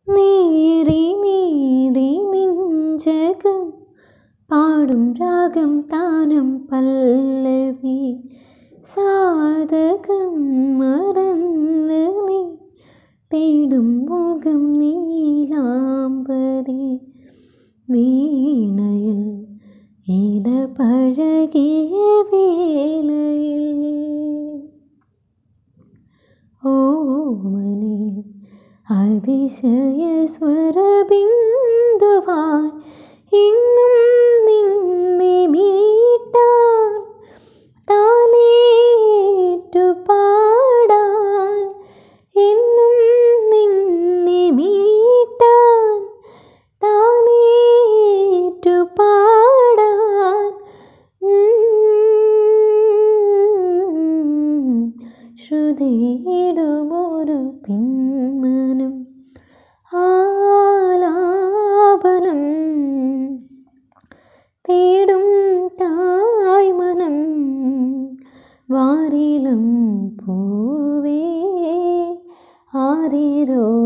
നേരി നേരി നെഞ്ചകം പാടും രാഗം താനം പല്ലവി സാധകം മറന്ന് നീ തേടും മുഖം നീലാംബരി വീണയിൽ ഇടപഴകിയ വേളയിൽ ഓമനെ അതിശയ സ്വരബിന്ദുവായി ഇന്നും നിന്നെ മീട്ടാൻ താനേറ്റു പാടാൻ എന്നും നിന്നെ മീട്ടാൻ താനേറ്റു പാടാൻ ശ്രുതിയിടുമൊരു പിന്മനം ആലാപനം തേടും തായ്മനം വാരിളം പൂവേ ആരിരോ